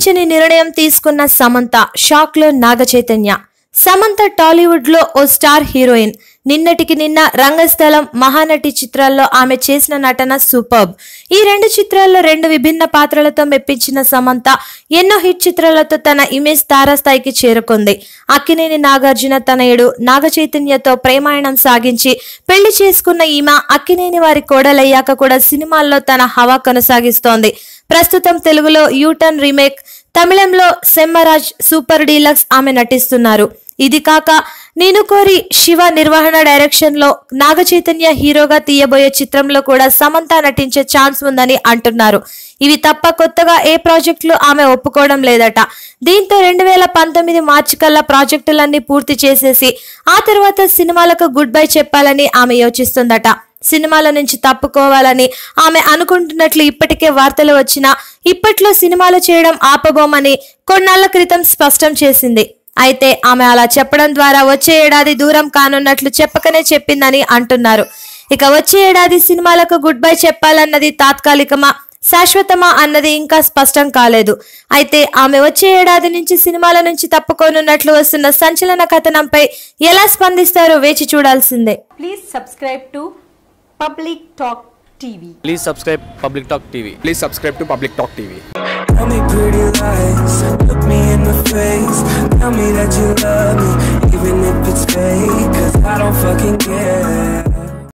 ఊహించని నిర్ణయం తీసుకున్న సమంత షాక్ లో నాగ చైతన్య సమంత టాలీవుడ్ లో ఓ స్టార్ హీరోయిన్ నిన్నటికి నిన్న రంగస్థలం మహానటి చిత్రాల్లో ఆమె చేసిన నటన సూపర్బ్ ఈ రెండు చిత్రాల్లో రెండు విభిన్న పాత్రలతో మెప్పించిన సమంత ఎన్నో హిట్ చిత్రాలతో తన ఇమేజ్ తారాస్థాయికి చేరుకుంది అక్కినేని నాగార్జున తనయుడు నాగ చైతన్యతో ప్రేమాయణం సాగించి పెళ్లి చేసుకున్న ఈమె అక్కినేని వారి కోడలయ్యాక కూడా సినిమాల్లో తన హవా కొనసాగిస్తోంది ప్రస్తుతం తెలుగులో యూటర్న్ రీమేక్ తమిళంలో సెమ్మరాజ్ సూపర్ డీలక్స్ ఆమె నటిస్తున్నారు ఇది కాక నేను కోరి శివ నిర్వహణ డైరెక్షన్ లో నాగ చైతన్య హీరోగా తీయబోయే చిత్రంలో కూడా సమంత నటించే ఛాన్స్ ఉందని అంటున్నారు ఇవి తప్ప కొత్తగా ఏ ప్రాజెక్టులు ఆమె ఒప్పుకోవడం లేదట దీంతో రెండు వేల పంతొమ్మిది మార్చి కల్లా ప్రాజెక్టులన్నీ పూర్తి చేసేసి ఆ తర్వాత సినిమాలకు గుడ్ బై చెప్పాలని ఆమె యోచిస్తుందట సినిమాల నుంచి తప్పుకోవాలని ఆమె అనుకుంటున్నట్లు ఇప్పటికే వార్తలు వచ్చినా ఇప్పట్లో సినిమాలు చేయడం ఆపబోమని కొన్నాళ్ల క్రితం స్పష్టం చేసింది అయితే ఆమె అలా చెప్పడం ద్వారా వచ్చే ఏడాది దూరం కానున్నట్లు చెప్పకనే చెప్పిందని అంటున్నారు ఇక వచ్చే ఏడాది సినిమాలకు గుడ్ బై చెప్పాలన్నది తాత్కాలికమా శాశ్వతమా అన్నది ఇంకా స్పష్టం కాలేదు అయితే ఆమె వచ్చే ఏడాది నుంచి సినిమాల నుంచి తప్పుకోనున్నట్లు వస్తున్న సంచలన కథనంపై ఎలా స్పందిస్తారో వేచి చూడాల్సిందే Please subscribe to Public Talk TV. Please subscribe Public Talk TV. Please subscribe to Public Talk TV. Tell me pretty lies, look me in the face. Tell me that you love me, even if it's fake. Cause I don't fucking care.